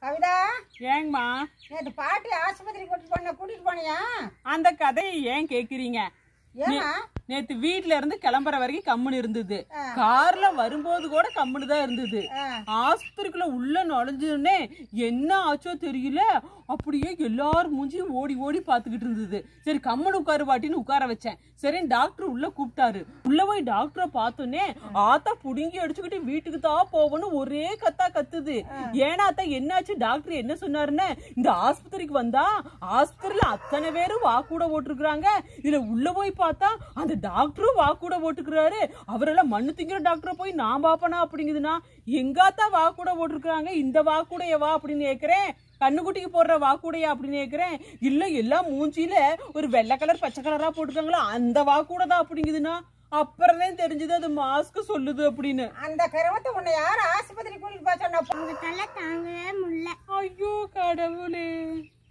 கவிதா ஏங்கம்மா நேற்று பாட்டி ஆஸ்பத்திரி கூட்டிட்டு போன கூட்டிட்டு போனியா அந்த கதையை ஏன் கேக்குறீங்க ஏமா நேத்து வீட்ல இருந்து கிளம்புற வரைக்கும் கம்முன்னு இருந்தது கார்ல வரும்போது கூட கம்முன்னு தான் இருந்தது ஆஸ்பத்திரிக்குள்ள உள்ள நுழைஞ்சதுன்னே என்ன ஆச்சோ தெரியல அப்படியே எல்லாரும் மூஞ்சியும் ஓடி ஓடி பார்த்துக்கிட்டு இருந்தது சரி கம்முன்னு உட்காரு வாட்டின்னு உட்கார வச்சேன் சரி டாக்டர் உள்ள கூப்பிட்டாரு உள்ள போய் டாக்டரை பார்த்தோன்னே ஆத்தா புடுங்கி அடிச்சுக்கிட்டு வீட்டுக்கு தான் போகணும் ஒரே கத்தா கத்துது ஏன்னா அத்தா என்னாச்சு டாக்டர் என்ன சொன்னாருன்னு இந்த ஆஸ்பத்திரிக்கு வந்தா ஆஸ்பத்திரியில அத்தனை பேரும் வாக்கூட ஓட்டுருக்குறாங்க இதுல உள்ள போய் பார்த்தா அந்த டாக்டரும் வாக்கூட ஓட்டுக்கிறாரு அவரெல்லாம் மண்ணு திங்கிற டாக்டரை போய் நான் பாப்பனா அப்படிங்குதுன்னா எங்காத்தா வாக்கூட ஓட்டுருக்காங்க இந்த வாக்கூடையவா அப்படின்னு கேக்குறேன் கண்ணுக்குட்டிக்கு போடுற வாக்கூடையா அப்படின்னு கேக்குறேன் இல்ல எல்லாம் மூஞ்சியில ஒரு வெள்ளை கலர் பச்சை கலரா போட்டுருக்காங்களா அந்த வாக்கூட தான் அப்படிங்குதுன்னா அப்புறம் தான் தெரிஞ்சது அது மாஸ்க் சொல்லுது அப்படின்னு அந்த கருவத்தை உன்னை யார் ஆஸ்பத்திரி கூட்டிட்டு போக சொன்னா தலை தாங்கவே முடியல ஐயோ கடவுளே